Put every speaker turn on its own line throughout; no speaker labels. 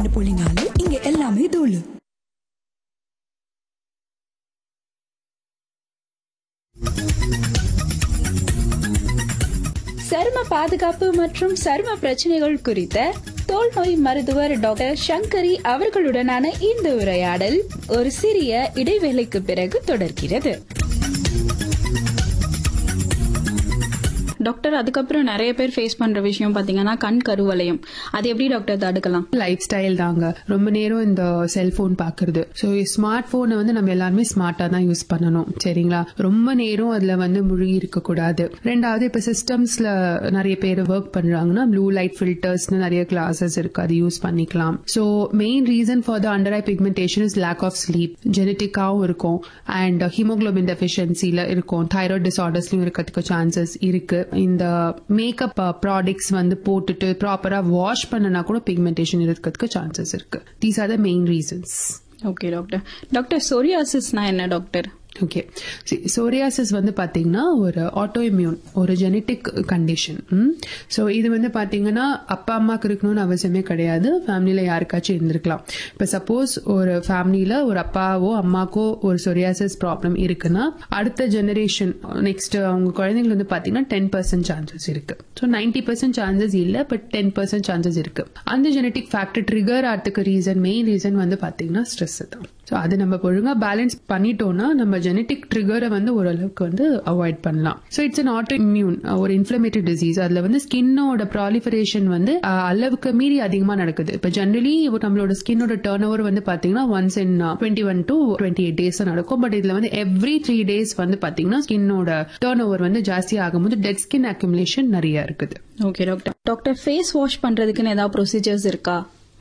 பாட்டு போலினாலே இங்க எல்லாமே தூளு
சரும பாதுகாப்பு மற்றும் சரும பிரச்சனைகள் குறித்த தோல் நோய் மருத்துவர் டாக்டர் சங்கரி அவர்களுடனான இந்த உரையாடல் ஒரு சிறிய இடைவேளைக்கு பிறகு தொடர்கிறது டாக்டர் அதுக்கப்புறம் நிறைய பேர் ஃபேஸ் பண்ற விஷயம் பாத்தீங்கன்னா கண் கருவளையம் அது எப்படி டாக்டர் தடுக்கலாம்
லைஃப் ஸ்டைல் தாங்க ரொம்ப நேரம் இந்த செல்போன் பாக்குறது ஸோ ஸ்மார்ட் போனை வந்து நம்ம எல்லாருமே ஸ்மார்ட்டா தான் யூஸ் பண்ணணும் சரிங்களா ரொம்ப நேரம் அதுல வந்து முழுகி இருக்க கூடாது ரெண்டாவது இப்ப சிஸ்டம்ஸ்ல நிறைய பேர் ஒர்க் பண்றாங்கன்னா ப்ளூ லைட் ஃபில்டர்ஸ்னு நிறைய கிளாஸஸ் இருக்கு அது யூஸ் பண்ணிக்கலாம் so main reason for the under eye pigmentation is lack of sleep ஜெனட்டிக்காவும் இருக்கும் அண்ட் ஹீமோகுளோபின் டெஃபிஷியன்சில இருக்கும் தைராய்டு டிசார்டர்ஸ்லயும் இருக்கிறதுக்கு சான்சஸ் இருக்கு இந்த மேக்கப் ப்ராடக்ட்ஸ் வந்து போட்டுட்டு ப்ராப்பரா வாஷ் பண்ணனா கூட பிக்மெண்டேஷன் இருக்கிறதுக்கு சான்சஸ் இருக்கு these are the main reasons
okay doctor doctor சொரியாசிஸ்னா என்ன டாக்டர்
ஓகே சோரியாசிஸ் வந்து பாத்தீங்கன்னா ஒரு ஆட்டோ இம்யூன் ஒரு ஜெனட்டிக் கண்டிஷன் ஸோ இது வந்து பாத்தீங்கன்னா அப்பா அம்மாக்கு இருக்கணும்னு அவசியமே கிடையாது ஃபேமிலியில யாருக்காச்சும் இருந்திருக்கலாம் இப்போ சப்போஸ் ஒரு ஃபேமிலியில ஒரு அப்பாவோ அம்மாக்கோ ஒரு சொரியாசிஸ் ப்ராப்ளம் இருக்குன்னா அடுத்த ஜெனரேஷன் நெக்ஸ்ட் அவங்க குழந்தைங்களுக்கு வந்து பாத்தீங்கன்னா டென் பர்சன்ட் சான்சஸ் இருக்கு ஸோ நைன்டி பர்சன்ட் சான்சஸ் இல்ல பட் டென் பர்சன்ட் சான்சஸ் இருக்கு அந்த ஜெனட்டிக் ஃபேக்டர் ட்ரிகர் ஆகிறதுக்கு ரீசன் மெயின் ரீசன் வந்து பாத்தீங்கன்னா ஸ்ட்ரெஸ் தான் ஸோ அது நம்ம ஒழுங்கா பேலன்ஸ் பண்ணிட்டோம்னா நம்ம ஜெனட்டிக் ட்ரிகரை வந்து ஓரளவுக்கு வந்து அவாய்ட் பண்ணலாம் so it's an auto immune ஒரு இன்ஃபிளமேட்டரி டிசீஸ் அதுல வந்து ஸ்கின்னோட ப்ராலிஃபரேஷன் வந்து அஹ், அளவுக்கு மீறி அதிகமா நடக்குது இப்போ ஜென்ரலி நம்மளோட ஸ்கின்னோட டேர்ன் ஓவர் வந்து பாத்தீங்கன்னா once in twenty one to twenty eight days நடக்கும் பட் இதுல வந்து எவ்ரி த்ரீ டேஸ் வந்து பாத்தீங்கன்னா ஸ்கின்னோட டேர்ன் ஓவர் வந்து ஜாஸ்தி ஆகும்போது டெட் ஸ்கின் அக்யூமுலேஷன் நிறைய இருக்குது
okay doctor doctor face wash பண்றதுக்குன்னு ஏதாவது ப்ரொசீஜர்ஸ் இருக்கா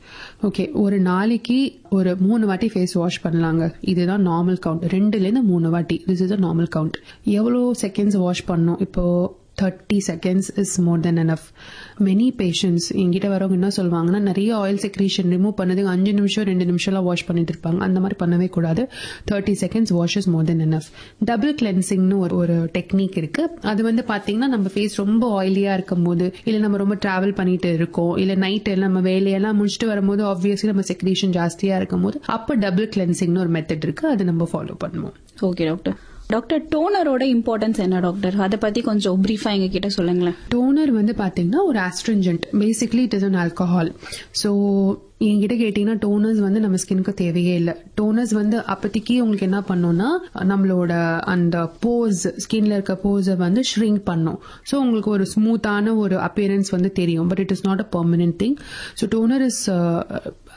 ஓகே ஒரு நாளைக்கு ஒரு மூணு வாட்டி ஃபேஸ் வாஷ் பண்ணலாங்க இதுதான் நார்மல் கவுண்ட் ரெண்டுல இருந்து மூணு வாட்டி this is a normal count எவ்வளோ செகண்ட்ஸ் வாஷ் பண்ணணும் இப்போ thirty seconds is more then enough many patients எங்கிட்ட வரவங்க என்ன சொல்லுவாங்கன்னா நிறைய ஆயில் செக்ரேஷன் ரிமூவ் பண்ணதுக்கு அஞ்சு நிமிஷம் ரெண்டு நிமிஷம்லாம் வாஷ் பண்ணிட்டு இருப்பாங்க அந்த மாதிரி பண்ணவே கூடாது thirty seconds wash is more then enough double கிளென்சிங்னு ஒரு ஒரு டெக்னிக் இருக்கு அது வந்து பாத்தீங்கன்னா நம்ம ஃபேஸ் ரொம்ப ஆயிலியா இருக்கும் போது இல்ல நம்ம ரொம்ப டிராவல் பண்ணிட்டு இருக்கோம் இல்ல நைட் நம்ம வேலையெல்லாம் முடிச்சுட்டு வரும்போது ஆப்வியஸ்லி நம்ம செக்ரேஷன் ஜாஸ்தியா இருக்கும் போது அப்ப டபுள் கிளென்சிங்னு ஒரு மெத்தட் இருக்கு அது நம்ம ஃபாலோ பண்ணுவோம்
ஓகே டாக்டர் டாக்டர் டோனரோட இம்பார்ட்டன்ஸ் என்ன டாக்டர் அதை பத்தி கொஞ்சம் பிரீஃபா எங்க கிட்ட சொல்லுங்களேன்
டோனர் வந்து பாத்தீங்கன்னா ஒரு astringent basically it is an alcohol so என்கிட்ட கேட்டீங்கன்னா டோனர்ஸ் வந்து நம்ம ஸ்கின்க்கு தேவையே இல்லை டோனர்ஸ் வந்து அப்போதைக்கு உங்களுக்கு என்ன பண்ணும்னா நம்மளோட அந்த போஸ் ஸ்கின்ல இருக்க போஸை வந்து ஷ்ரிங்க் பண்ணும் ஸோ உங்களுக்கு ஒரு ஸ்மூத்தான ஒரு அப்பியரன்ஸ் வந்து தெரியும் but it is not a permanent thing so toner is